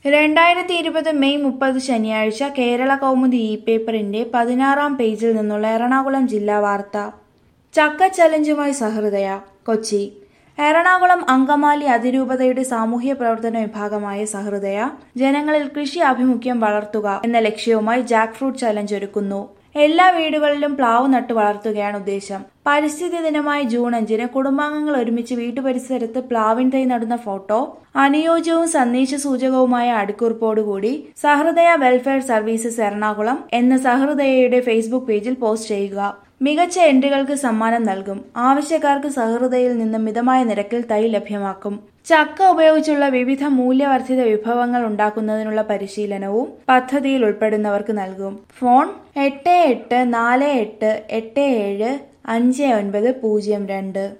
രണ്ടായിരത്തി ഇരുപത് മെയ് മുപ്പത് ശനിയാഴ്ച കേരള കൗമുദി ഇ പേപ്പറിന്റെ പതിനാറാം പേജിൽ നിന്നുള്ള എറണാകുളം ജില്ലാ വാർത്ത ചക്ക ചലഞ്ചുമായി സഹൃദയ കൊച്ചി എറണാകുളം അങ്കമാലി അതിരൂപതയുടെ സാമൂഹ്യ പ്രവർത്തന വിഭാഗമായ സഹൃദയ ജനങ്ങളിൽ കൃഷി ആഭിമുഖ്യം വളർത്തുക എന്ന ലക്ഷ്യവുമായി ജാക്ക് ഫ്രൂട്ട് ചലഞ്ച് ഒരുക്കുന്നു എല്ലാ വീടുകളിലും പ്ലാവ് നട്ടു വളർത്തുകയാണ് ഉദ്ദേശം പരിസ്ഥിതി ദിനമായ ജൂൺ അഞ്ചിന് കുടുംബാംഗങ്ങൾ ഒരുമിച്ച് വീട്ടുപരിസരത്ത് പ്ലാവിൻ തൈ നടുന്ന ഫോട്ടോ അനുയോജ്യവും സന്ദേശ സൂചകവുമായ അടിക്കുറിപ്പോടുകൂടി സഹൃദയ വെൽഫെയർ സർവീസസ് എറണാകുളം എന്ന സഹൃദയയുടെ ഫേസ്ബുക്ക് പേജിൽ പോസ്റ്റ് ചെയ്യുക മികച്ച എൻട്രികൾക്ക് സമ്മാനം നൽകും ആവശ്യക്കാർക്ക് സഹൃദയിൽ നിന്ന് മിതമായ നിരക്കിൽ തൈ ലഭ്യമാക്കും ചക്ക ഉപയോഗിച്ചുള്ള വിവിധ മൂല്യവർദ്ധിത വിഭവങ്ങൾ ഉണ്ടാക്കുന്നതിനുള്ള പരിശീലനവും പദ്ധതിയിൽ ഉൾപ്പെടുന്നവർക്ക് നൽകും ഫോൺ എട്ട് എട്ട് നാല് എട്ട് എട്ട് ഏഴ് അഞ്ച് ഒൻപത് പൂജ്യം രണ്ട്